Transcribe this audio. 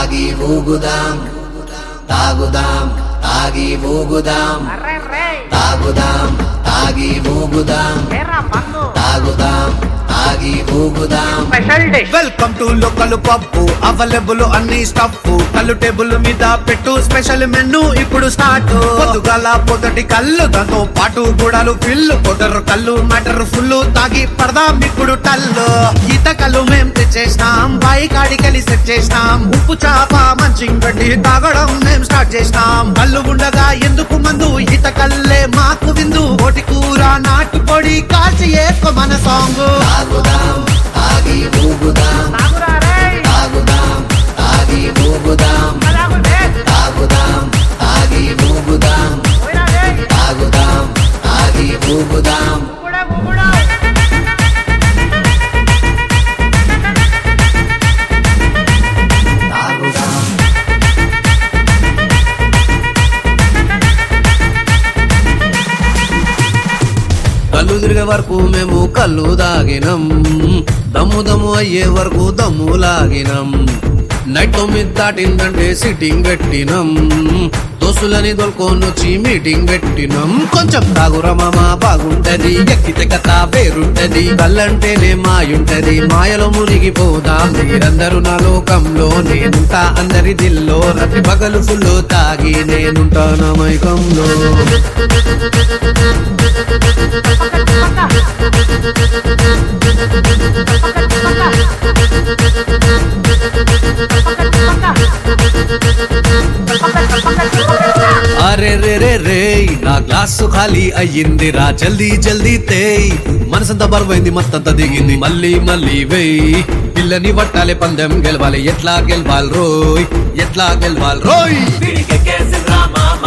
తాగి ఊగుదాం తాగుదాం తాగి ఊగుదాం అర్రే రే తాగుదాం తాగి ఊగుదాం ఏరా మందు తాగుదాం తాగి ఊగుదాం special dish welcome to local పప్పు అవైలబుల్ అన్ని స్టఫ్ కళ్ళు టేబుల్ మీద పెట్టు స్పెషల్ మెనూ ఇప్పుడు స్టార్ట్ పొద్దుగాల పొదటి కళ్ళు దాంతో పాటు గుడాలు ఫిల్లు పొదరు కళ్ళు మటర్ ఫుల్ తాగి పడదాం ఇప్పుడు టల్లు ఈత కళ్ళు మేం తెచ్చేసినాం బాయి కాడికెళ్ళి సెట్ చేసినాం ఉప్పు చాప మంచి గడ్డి తాగడం మేం స్టార్ట్ చేసినాం కళ్ళు ఉండగా ఎందుకు మందు ఈత కల్లే మాకు విందు ఓటి కూర నాటు పొడి కాల్చి ఏకో మన సాంగ్ తాగుదాం తాగి ఊగుదాం తాగురా రే తాగుదాం తాగి ఊగుదాం తాగు రే తాగుదాం తాగి ఊగుదాం పోయిరా రే తాగుదాం తాగి ఊగుదాం కూడా కూడా తాగుదాం కళ్ళు తిరిగే వరకు మేము కళ్ళు దాగినం దమ్ము దమ్ము అయ్యే వరకు దమ్ము లాగినం నైట్ తొమ్మిది దాటిందంటే సిట్టింగ్ పెట్టినం దోస్తులని దొల్కొనొచ్చి మీటింగ్ పెట్టినం కొంచెం తాగురా మామ బాగుంటది ఎక్కితే కథ వేరుంటది కళ్ళంటేనే మాయుంటది మాయలో మునిగిపోదాం మీరందరూ నా లోకంలో నేనుంటా అందరి దిల్లో రతి పగలు ఫుల్ తాగి నేనుంటా నా మైకంలో అరే రే రే రే నా గ్లాసు ఖాళీ అయ్యిందిరా జల్దీ జల్దీ తేయ్ మనసంతా బరువైంది మత్తంతా దిగింది మళ్ళీ మళ్ళీ వేయ్ పిల్లని పట్టాలి పందెం గెలవాలి ఎట్లా గెలవాలి రోయ్ ఎట్లా గెలవాలి రోయ్ పిడికెక్కేసిండ్రా మామ